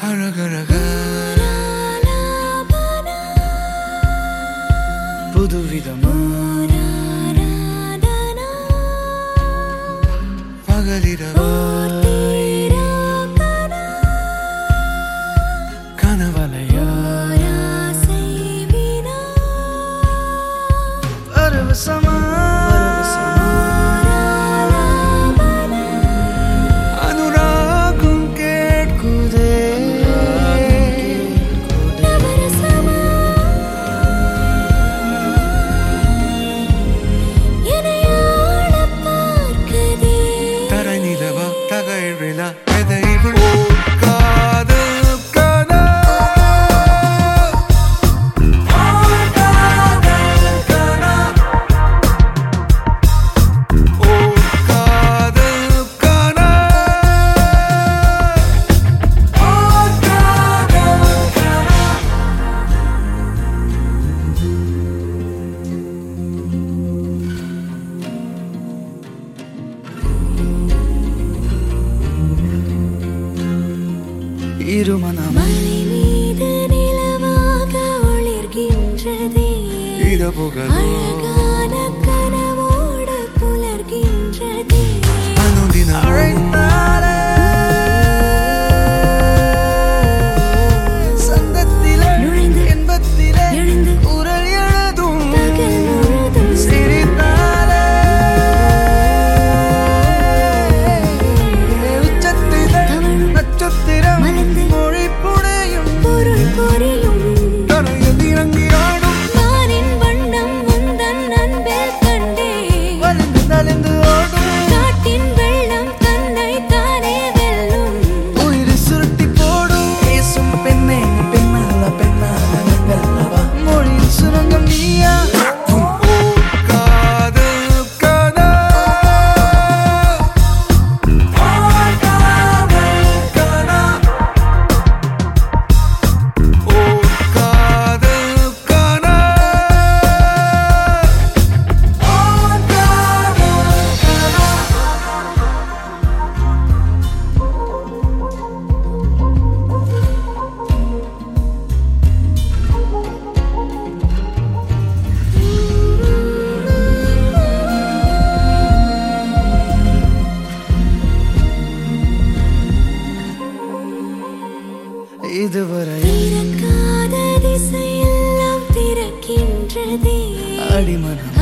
அழகழக புதுவிதமா பகலிரவா கனவலையா பரவசமா அனுராகம் கேட்குதே தரை நிலவா தகழ்விழா எதைவில் காதல் கனா காதல் கனா ஓ காதல் கனா ஓ காதல் கனா இருமனம் இரவுகளோ கனவோடு புலர்கின்றதே அனுதினம் சங்கத்திலே நுழைந்து இன்பத்திலே எழுந்து குரல் எழுதும் பகல் முழுதும் சிரித்தாலே உச்சத்திலே தவழும் நட்சத்திரம் மலர்ந்து மொழி புனையும் பொருள் புரியும் தரையில் இறங்கி ஆடும் நானின் வண்ணம் முந்தன் அன்பில் கண்டே வலிந்து நலிந்து ஓடும் காட்டின் வெள்ளம் தன்னை தானே வெல்லும் உயிர் சுருட்டி போடும் பேசும் பெண்ணே நீ பெண்ணல்ல பெண்ணாக வெல்லவா மொழியில் சுரங்கம் நீயா காதல் கனா காதல் கனா ஓ காதல் கனா ஓ காதல் கனா இதுவரை திறக்காத திசையெல்லாம் திறக்கின்றதே அடிமனம்